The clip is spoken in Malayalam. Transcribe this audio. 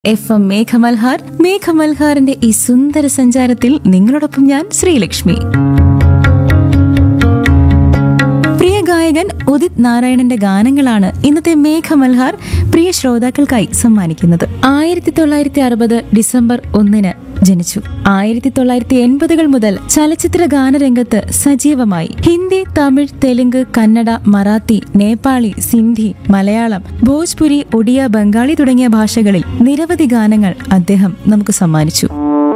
എഫ് എം മേഘമൽഹാർ മേഘമൽഹാറിന്റെ ഈ സുന്ദര സഞ്ചാരത്തിൽ നിങ്ങളോടൊപ്പം ഞാൻ ശ്രീലക്ഷ്മി പ്രിയ ഗായകൻ ഉദിത് നാരായണന്റെ ഗാനങ്ങളാണ് ഇന്നത്തെ മേഘമൽഹാർ പ്രിയ ശ്രോതാക്കൾക്കായി സമ്മാനിക്കുന്നത് ആയിരത്തി തൊള്ളായിരത്തി അറുപത് ഡിസംബർ ഒന്നിന് ജനിച്ചു ആയിരത്തി തൊള്ളായിരത്തി എൺപതുകൾ മുതൽ ചലച്ചിത്ര ഗാനരംഗത്ത് സജീവമായി ഹിന്ദി തമിഴ് തെലുങ്ക് കന്നഡ മറാത്തി നേപ്പാളി സിന്ധി മലയാളം ഭോജ്പുരി ഒഡിയ ബംഗാളി തുടങ്ങിയ ഭാഷകളിൽ നിരവധി ഗാനങ്ങൾ അദ്ദേഹം നമുക്ക് സമ്മാനിച്ചു